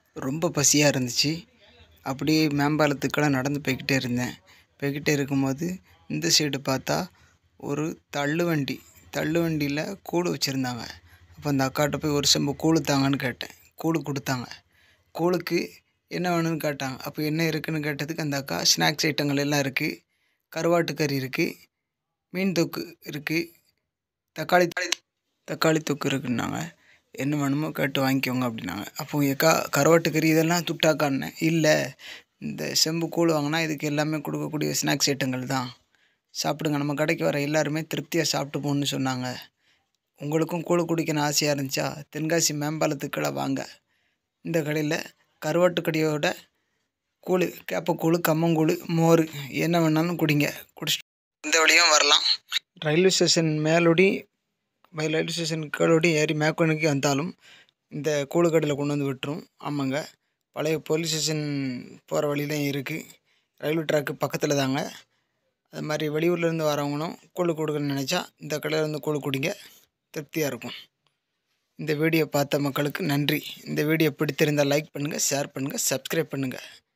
ரொம்ப பசியாக இருந்துச்சு அப்படியே மேம்பாலத்துக்கெல்லாம் நடந்து போய்க்கிட்டே இருந்தேன் போய்க்கிட்டே இருக்கும்போது இந்த சைடு பார்த்தா ஒரு தள்ளு வண்டி தள்ளு வண்டியில் கூழ் வச்சுருந்தாங்க அப்போ அந்த அக்காட்ட போய் ஒரு செம்பு கூழ் தாங்கன்னு கேட்டேன் கூழ் கொடுத்தாங்க கூழுக்கு என்ன வேணும்னு கேட்டாங்க அப்போ என்ன இருக்குன்னு கேட்டதுக்கு அந்த அக்கா ஸ்நாக்ஸ் ஐட்டங்கள் எல்லாம் இருக்குது கருவாட்டு கறி இருக்குது மீன் தொக்கு இருக்குது தக்காளி தக்காளி தொக்கு இருக்குன்னாங்க என்ன வேணுமோ கேட்டு வாங்கிக்கோங்க அப்படின்னாங்க அப்போ ஏக்கா கருவாட்டு கறி இதெல்லாம் துட்டாக்கான்னேன் இல்லை இந்த செம்பு கூழ் வாங்கினா இதுக்கு எல்லாமே கொடுக்கக்கூடிய ஸ்நாக்ஸ் ஐட்டங்கள் தான் சாப்பிடுங்க நம்ம கடைக்கு வர எல்லாருமே திருப்தியாக சாப்பிட்டு போகணுன்னு சொன்னாங்க உங்களுக்கும் கூழ் குடிக்கணும் ஆசையாக இருந்துச்சா தென்காசி மேம்பாலத்துக்குள்ள வாங்க இந்த கடையில் கருவாட்டு கடியோட கூழ் கேப்பக்கூழ் கம்மங்கூழ் மோர் என்ன வேணாலும் குடிங்க குடிச்சிட்டு இந்த வழியும் வரலாம் ரயில்வே ஸ்டேஷன் மேலோடி ரயில்வே ஸ்டேஷன் கீழோடி ஏறி மேக்கோனுக்கு வந்தாலும் இந்த கூழுக்கடையில் கொண்டு வந்து விட்டுரும் ஆமாங்க பழைய போலீஸ் ஸ்டேஷன் போகிற வழியிலையும் இருக்குது ரயில்வே ட்ராக்கு பக்கத்தில் தாங்க அது மாதிரி வெளியூர்லேருந்து வரவங்களும் கூழ் கொடுக்கணும்னு நினச்சா இந்த கடையில் வந்து கூழ் குடிங்க திருப்தியாக இருக்கும் இந்த வீடியோ பார்த்த மக்களுக்கு நன்றி இந்த வீடியோ பிடித்திருந்தால் லைக் பண்ணுங்கள் ஷேர் பண்ணுங்கள் சப்ஸ்கிரைப் பண்ணுங்கள்